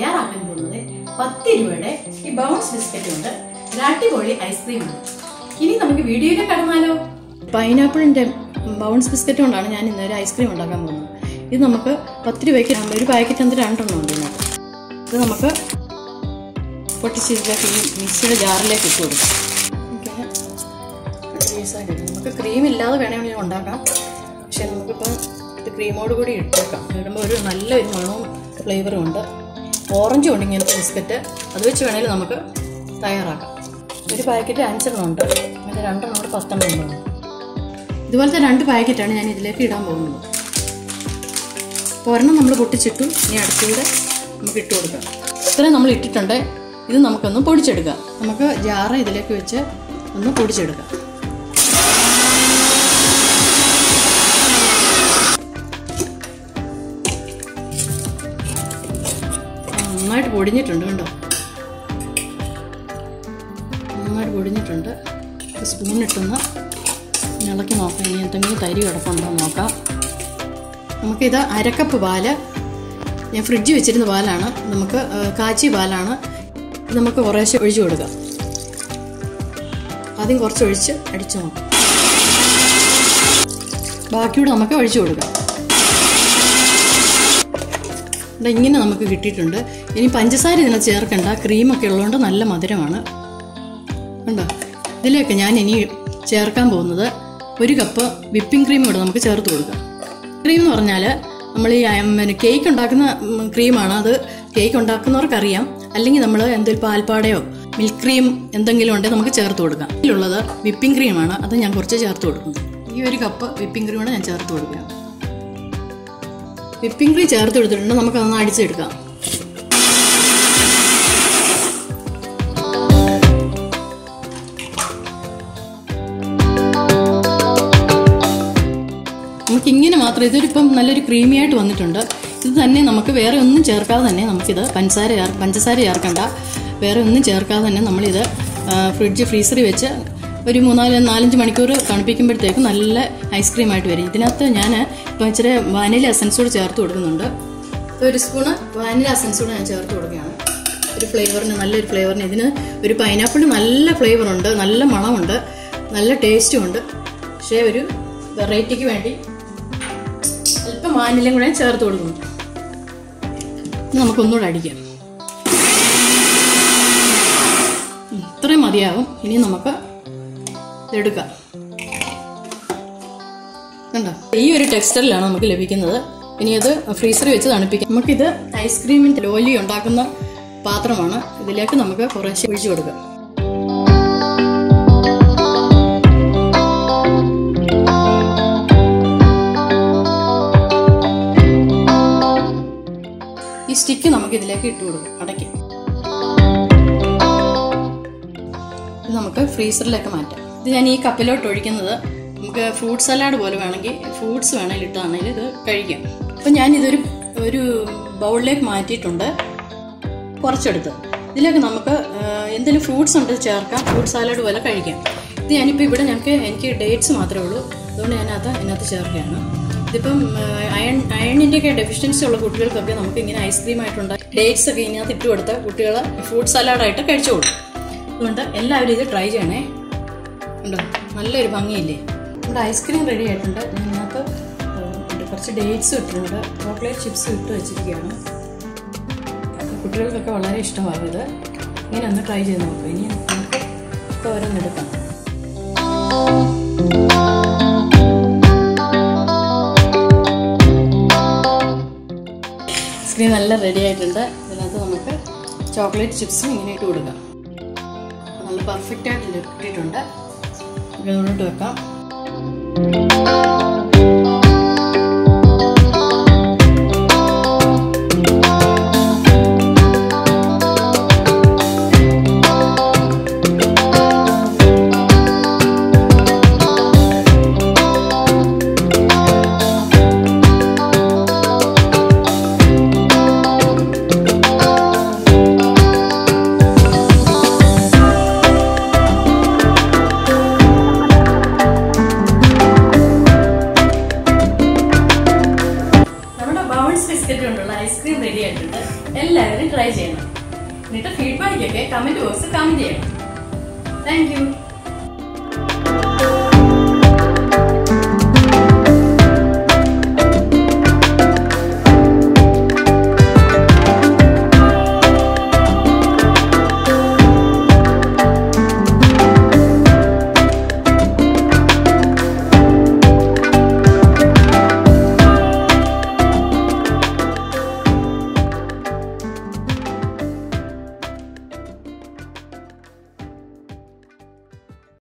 തയ്യാറാക്കാൻ പോകുന്നത് പത്ത് രൂപയുടെ ഈ ബൗൺസ് ബിസ്ക്കറ്റ് ഉണ്ട് ഒരു അടിപൊളി ഐസ്ക്രീമാണ് ഇനി നമുക്ക് വീഡിയോയിലേക്ക് കടന്നാലോ പൈനാപ്പിളിന്റെ ബൗൺസ് ബിസ്ക്കറ്റ് കൊണ്ടാണ് ഞാൻ ഇന്ന് ഒരു ഐസ്ക്രീം ഉണ്ടാക്കാൻ പോകുന്നത് ഇത് നമുക്ക് പത്ത് രൂപയ്ക്ക് ഒരു പാക്കറ്റ് എന്ത് രണ്ടെണ്ണം ഉണ്ട് ഇതിനകത്ത് ഇത് നമുക്ക് പൊട്ടിച്ച് ഇതിലേക്ക് ഈ മിക്സിയുടെ ജാറിലേക്ക് ഇട്ട് കൊടുക്കാം ഓക്കെ പീസാക്കി ഇടും. നമുക്ക് ക്രീം ഇല്ലാതെ വേണമെങ്കിൽ ഉണ്ടാക്കാം പക്ഷെ നമുക്കിപ്പോൾ ഇത് ക്രീമോട് കൂടി ഇട്ടേക്കാം ഇടുമ്പോൾ ഒരു നല്ലൊരു മണവും ഫ്ലേവറും ഉണ്ട് ഓറഞ്ചും ഉണ്ട് ഇങ്ങനത്തെ ബിസ്ക്കറ്റ് അത് വെച്ച് വേണമെങ്കിൽ നമുക്ക് തയ്യാറാക്കാം ഒരു പാക്കറ്റ് അഞ്ചെണ്ണം ഉണ്ട് പിന്നെ രണ്ടെണ്ണം കൂടെ പത്തെണ്ണം ഉണ്ട് ഇതുപോലത്തെ രണ്ട് പാക്കറ്റാണ് ഞാൻ ഇതിലേക്ക് ഇടാൻ പോകുന്നത് അപ്പോൾ ഒരെണ്ണം നമ്മൾ പൊട്ടിച്ചിട്ടു ഇനി അടുത്തൂടെ നമുക്ക് ഇട്ട് കൊടുക്കാം ഇത്രയും നമ്മൾ ഇട്ടിട്ടുണ്ട് ഇത് നമുക്കൊന്ന് പൊടിച്ചെടുക്കാം നമുക്ക് ജാറ് ഇതിലേക്ക് വെച്ച് ഒന്ന് പൊടിച്ചെടുക്കാം നന്നായിട്ട് പൊടിഞ്ഞിട്ടുണ്ട് കണ്ടോ നന്നായിട്ട് പൊടിഞ്ഞിട്ടുണ്ട് സ്പൂണിട്ടൊന്ന് ഇളക്കി നോക്കാം ഇനി എന്തെങ്കിലും തരി കിടപ്പുണ്ടോ എന്ന് നോക്കാം നമുക്കിത് അരക്കപ്പ് പാല് ഞാൻ ഫ്രിഡ്ജിൽ വെച്ചിരുന്ന പാലാണ് നമുക്ക് ആ, കാച്ചിയ പാലാണ് ഇത് നമുക്ക് കുറേശ്ശെ ഒഴിച്ചു കൊടുക്കാം ആദ്യം കുറച്ച് ഒഴിച്ച് അടിച്ചു നോക്കാം ബാക്കിയൂടെ നമുക്ക് ഒഴിച്ചു കൊടുക്കാം ദാ ഇങ്ങനെ നമുക്ക് കിട്ടിയിട്ടുണ്ട് ഇനി പഞ്ചസാര ഇതിനെ ചേർക്കണ്ട ക്രീമൊക്കെ ഉള്ളതുകൊണ്ട് നല്ല മധുരമാണ് കണ്ടോ ഇതിലേക്ക് ഞാൻ ഇനി ചേർക്കാൻ പോകുന്നത് ഒരു കപ്പ് വിപ്പിംഗ് ക്രീം കൂടെ നമുക്ക് ചേർത്ത് കൊടുക്കാം ക്രീം എന്ന് പറഞ്ഞാൽ നമ്മൾ ഈ അയം, പിന്നെ കേക്ക് ഉണ്ടാക്കുന്ന ഉം, ക്രീമാണ് അത് കേക്ക് ഉണ്ടാക്കുന്നവർക്കറിയാം അല്ലെങ്കിൽ നമ്മൾ എന്തെങ്കിലും പാൽപ്പാടയോ മിൽക്ക് ക്രീം എന്തെങ്കിലും ഉണ്ടെങ്കിൽ നമുക്ക് ചേർത്ത് കൊടുക്കാം ഇതിലുള്ളത് വിപ്പിംഗ് ക്രീമാണ് അത് ഞാൻ കുറച്ച് ചേർത്ത് കൊടുക്കുന്നു ഈ ഒരു കപ്പ് വിപ്പിംഗ് ക്രീമാണ് ഞാൻ ചേർത്ത് കൊടുക്കുക വിപ്പിംഗ് ക്രീം ചേർത്ത് കൊടുത്തിട്ടുണ്ട് നമുക്ക് അതൊന്ന് അടിച്ചെടുക്കാം നമുക്ക് ഇങ്ങനെ മാത്രം ഇതൊരിപ്പം നല്ലൊരു ക്രീമി ആയിട്ട് വന്നിട്ടുണ്ട് ഇത് തന്നെ നമുക്ക് വേറെ ഒന്നും ചേർക്കാതെ തന്നെ നമുക്കിത് പഞ്ചസാര ചേർ പഞ്ചസാര ചേർക്കണ്ട വേറെ ഒന്നും ചേർക്കാതെ തന്നെ നമ്മളിത് ആ, ഫ്രിഡ്ജ് ഫ്രീസറിൽ വെച്ച് ഒരു മൂന്നാല് നാലഞ്ച് മണിക്കൂർ തണുപ്പിക്കുമ്പോഴത്തേക്ക് നല്ല ഐസ്ക്രീം ആയിട്ട് വരും ഇതിനകത്ത് ഞാൻ ഇപ്പം ഇച്ചിരി വാനില എസൻസ് കൂടെ ചേർത്ത് കൊടുക്കുന്നുണ്ട് ഒരു സ്പൂണ് വാനില എസൻസ് കൂടെ ഞാൻ ചേർത്ത് കൊടുക്കുകയാണ് ഒരു ഫ്ലേവറിന് നല്ലൊരു ഫ്ലേവറിന് ഇതിന് ഒരു പൈനാപ്പിളിന് നല്ല ഫ്ലേവറുണ്ട് നല്ല മണമുണ്ട് നല്ല ടേസ്റ്റും ഉണ്ട് പക്ഷേ ഒരു വെറൈറ്റിക്ക് വേണ്ടി അല്പം വാനിലയും കൂടെ ചേർത്ത് കൊടുക്കുന്നു ഇനി നമുക്കൊന്നുകൂടെ അടിക്കാം ഉം, ഇത്രയും മതിയാവും ഇനി നമുക്ക് ഇതെടുക്കാം കണ്ടോ ഈ ഒരു ടെക്സ്റ്ററിലാണ് നമുക്ക് ലഭിക്കുന്നത് ഇനി അത് ഫ്രീസറിൽ വെച്ച് തണുപ്പിക്കാം നമുക്കിത് ഐസ്ക്രീമിൻ്റെ ലോലി ഉണ്ടാക്കുന്ന പാത്രമാണ് ഇതിലേക്ക് നമുക്ക് കുറേശ്ശെ ഒഴിച്ചു കൊടുക്കാം ഈ സ്റ്റിക്ക് നമുക്ക് ഇതിലേക്ക് ഇട്ട് കൊടുക്കും അടയ്ക്കും ഇത് നമുക്ക് ഫ്രീസറിലേക്ക് മാറ്റാം ഇത് ഞാൻ ഈ കപ്പിലോട്ട് ഒഴിക്കുന്നത് നമുക്ക് ഫ്രൂട്ട് സലാഡ് പോലെ വേണമെങ്കിൽ ഫ്രൂട്ട്സ് വേണമെങ്കിൽ ഇട്ടാണെങ്കിൽ ഇത് കഴിക്കാം അപ്പം ഞാൻ ഇതൊരു ഒരു ബൗളിലേക്ക് മാറ്റിയിട്ടുണ്ട് കുറച്ചെടുത്ത് ഇതിലേക്ക് നമുക്ക് ആ, എന്തെങ്കിലും ഫ്രൂട്ട്സ് ഉണ്ട് ചേർക്കാം ഫ്രൂട്ട് സാലഡ് പോലെ കഴിക്കാം ഇത് ഞാനിപ്പോൾ ഇവിടെ ഞങ്ങൾക്ക് എനിക്ക് ഡേറ്റ്സ് മാത്രമേ ഉള്ളൂ അതുകൊണ്ട് ഞാനത് ഇതിനകത്ത് ചേർക്കുകയാണ് ഇതിപ്പം അയൺ അയണിൻ്റെ ഒക്കെ ഡെഫിഷ്യൻസി ഉള്ള കുട്ടികൾക്കൊക്കെ നമുക്ക് ഇങ്ങനെ ഐസ്ക്രീം ആയിട്ടുണ്ട് ഡേറ്റ്സ് ഒക്കെ ഇതിനകത്ത് ഇട്ട് കൊടുത്ത കുട്ടികൾ ഫ്രൂട്ട് സലാഡായിട്ട് കഴിച്ചോളും അതുകൊണ്ട് എല്ലാവരും ഇത് ട്രൈ ചെയ്യണേ ഉണ്ടോ നല്ലൊരു ഭംഗിയില്ലേ നമ്മുടെ ഐസ്ക്രീം റെഡി ആയിട്ടുണ്ട് ഇതിനകത്ത് ഉണ്ട് കുറച്ച് ഡേറ്റ്സ് ഇട്ടിട്ടുണ്ട് ചോക്ലേറ്റ് ചിപ്സ് ഇട്ട് വെച്ചിരിക്കുകയാണ് കുട്ടികൾക്കൊക്കെ വളരെ ഇഷ്ടമാകും ഇത് ഇങ്ങനെ ഒന്ന് ട്രൈ ചെയ്ത് നോക്കാം ഇനി നമുക്ക് ഒക്കെ ഓരോന്നെടുക്കാം ഐസ്ക്രീം നല്ല റെഡി ആയിട്ടുണ്ട് ഇതിനകത്ത് നമുക്ക് ചോക്ലേറ്റ് ചിപ്സും ഇങ്ങനെ ഇട്ട് കൊടുക്കാം നല്ല പെർഫെക്റ്റ് ആയിട്ട് കിട്ടിയിട്ടുണ്ട് നമുക്ക് ഇതിലോട്ട് വെക്കാം ബൗൺസ് ബിസ്ക്കറ്റ് കൊണ്ടുള്ള ഐസ്ക്രീം റെഡി ആയിട്ടുണ്ട് എല്ലാവരും ട്രൈ ചെയ്യണം എന്നിട്ട് ഫീഡ്ബാക്ക് ഒക്കെ കമന്റ് ബോക്സിൽ കമന്റ് ചെയ്യണം താങ്ക് യു